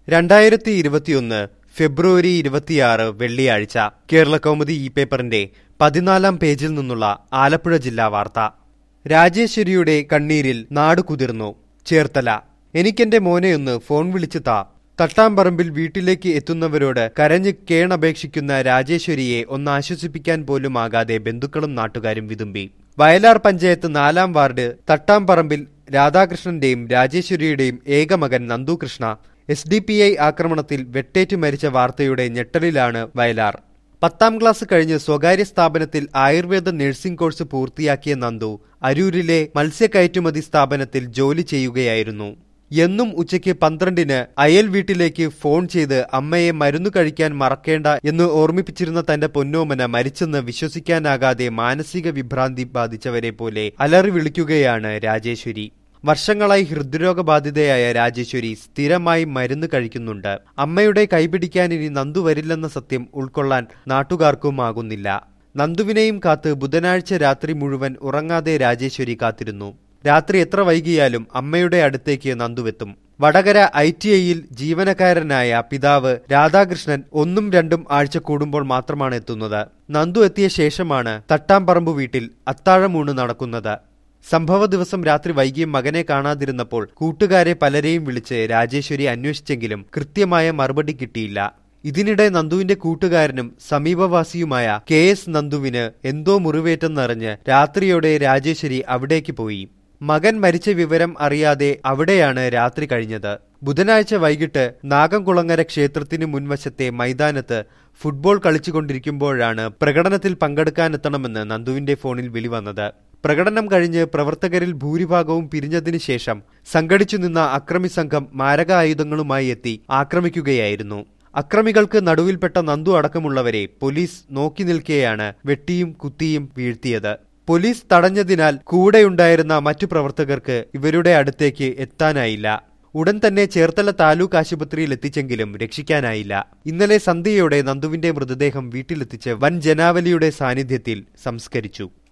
രണ്ടായിരത്തി ഇരുപത്തിയൊന്ന് ഫെബ്രുവരി ഇരുപത്തിയാറ് വെള്ളിയാഴ്ച കേരള കൗമുദി ഇ പേപ്പറിന്റെ പതിനാലാം പേജിൽ നിന്നുള്ള ആലപ്പുഴ ജില്ലാ വാർത്ത രാജേശ്വരിയുടെ കണ്ണീരിൽ നാട് കുതിർന്നു ചേർത്തല എനിക്കെന്റെ മോനെയൊന്ന് ഫോൺ വിളിച്ചു താ തട്ടാമ്പറമ്പിൽ വീട്ടിലേക്ക് എത്തുന്നവരോട് കരഞ്ഞ് കേണപേക്ഷിക്കുന്ന രാജേശ്വരിയെ ഒന്ന് ആശ്വസിപ്പിക്കാൻ പോലും ആകാതെ ബന്ധുക്കളും നാട്ടുകാരും വിതുമ്പി വയലാർ പഞ്ചായത്ത് നാലാം വാർഡ് തട്ടാമ്പറമ്പിൽ രാധാകൃഷ്ണന്റെയും രാജേശ്വരിയുടെയും ഏകമകൻ Nandukrishna S D P I ആക്രമണത്തിൽ വെട്ടേറ്റു മരിച്ച വാർത്തയുടെ ഞെട്ടലിലാണ് വയലാർ പത്താം ക്ലാസ് കഴിഞ്ഞ് സ്വകാര്യ സ്ഥാപനത്തിൽ ആയുർവേദ നഴ്സിംഗ് കോഴ്സ് പൂർത്തിയാക്കിയ നന്ദു അരൂരിലെ മത്സ്യകയറ്റുമതി സ്ഥാപനത്തിൽ ജോലി ചെയ്യുകയായിരുന്നു എന്നും ഉച്ചയ്ക്ക് പന്ത്രണ്ടിന് അയൽ വീട്ടിലേക്ക് ഫോൺ ചെയ്ത് അമ്മയെ മരുന്നു കഴിക്കാൻ മറക്കേണ്ട എന്ന് ഓർമ്മിപ്പിച്ചിരുന്ന തന്റെ പൊന്നോമന മരിച്ചെന്ന് വിശ്വസിക്കാനാകാതെ മാനസിക വിഭ്രാന്തി ബാധിച്ചവരെ പോലെ അലറി വിളിക്കുകയാണ് രാജേശ്വരി വർഷങ്ങളായി ഹൃദ്രോഗബാധിതയായ രാജേശ്വരി സ്ഥിരമായി മരുന്ന് കഴിക്കുന്നുണ്ട് അമ്മയുടെ കൈപിടിക്കാൻ ഇനി നന്ദു വരില്ലെന്ന സത്യം ഉൾക്കൊള്ളാൻ നാട്ടുകാർക്കും ആകുന്നില്ല നന്ദുവിനെയും കാത്ത് ബുധനാഴ്ച രാത്രി മുഴുവൻ ഉറങ്ങാതെ രാജേശ്വരി കാത്തിരുന്നു രാത്രി എത്ര വൈകിയാലും അമ്മയുടെ അടുത്തേക്ക് നന്ദുവെത്തും വടകര ഐ ടി ഐയിൽ ജീവനക്കാരനായ പിതാവ് രാധാകൃഷ്ണൻ ഒന്നും രണ്ടും ആഴ്ച കൂടുമ്പോൾ മാത്രമാണ് എത്തുന്നത് നന്ദു എത്തിയ ശേഷമാണ് തട്ടാമ്പറമ്പ് വീട്ടിൽ അത്താഴമൂണ് നടക്കുന്നത് സംഭവ ദിവസം രാത്രി വൈകിയും മകനെ കാണാതിരുന്നപ്പോൾ കൂട്ടുകാരെ പലരെയും വിളിച്ച് രാജേശ്വരി അന്വേഷിച്ചെങ്കിലും കൃത്യമായ മറുപടി കിട്ടിയില്ല ഇതിനിടെ നന്ദുവിന്റെ കൂട്ടുകാരനും സമീപവാസിയുമായ കെ എസ് നന്ദുവിന് എന്തോ മുറിവേറ്റെന്നറിഞ്ഞ് രാത്രിയോടെ രാജേശ്വരി അവിടേക്ക് പോയി മകൻ മരിച്ച വിവരം അറിയാതെ അവിടെയാണ് രാത്രി കഴിഞ്ഞത് ബുധനാഴ്ച വൈകിട്ട് നാഗംകുളങ്ങര ക്ഷേത്രത്തിന് മുൻവശത്തെ മൈതാനത്ത് ഫുട്ബോൾ കളിച്ചുകൊണ്ടിരിക്കുമ്പോഴാണ് പ്രകടനത്തിൽ പങ്കെടുക്കാനെത്തണമെന്ന് നന്ദുവിന്റെ ഫോണിൽ വിളി വന്നത് പ്രകടനം കഴിഞ്ഞ് പ്രവർത്തകരിൽ ഭൂരിഭാഗവും പിരിഞ്ഞതിനു ശേഷം സംഘടിച്ചു നിന്ന അക്രമി സംഘം മാരകായുധങ്ങളുമായി എത്തി ആക്രമിക്കുകയായിരുന്നു അക്രമികൾക്ക് നടുവിൽപ്പെട്ട നന്ദു അടക്കമുള്ളവരെ പോലീസ് നോക്കി നിൽക്കെയാണ് വെട്ടിയും കുത്തിയും വീഴ്ത്തിയത് പോലീസ് തടഞ്ഞതിനാൽ കൂടെയുണ്ടായിരുന്ന മറ്റു പ്രവർത്തകർക്ക് ഇവരുടെ അടുത്തേക്ക് എത്താനായില്ല ഉടൻ തന്നെ ചേർത്തല താലൂക്ക് ആശുപത്രിയിൽ എത്തിച്ചെങ്കിലും രക്ഷിക്കാനായില്ല ഇന്നലെ സന്ധ്യയോടെ നന്ദുവിന്റെ മൃതദേഹം വീട്ടിലെത്തിച്ച് വൻ ജനാവലിയുടെ സാന്നിധ്യത്തിൽ സംസ്കരിച്ചു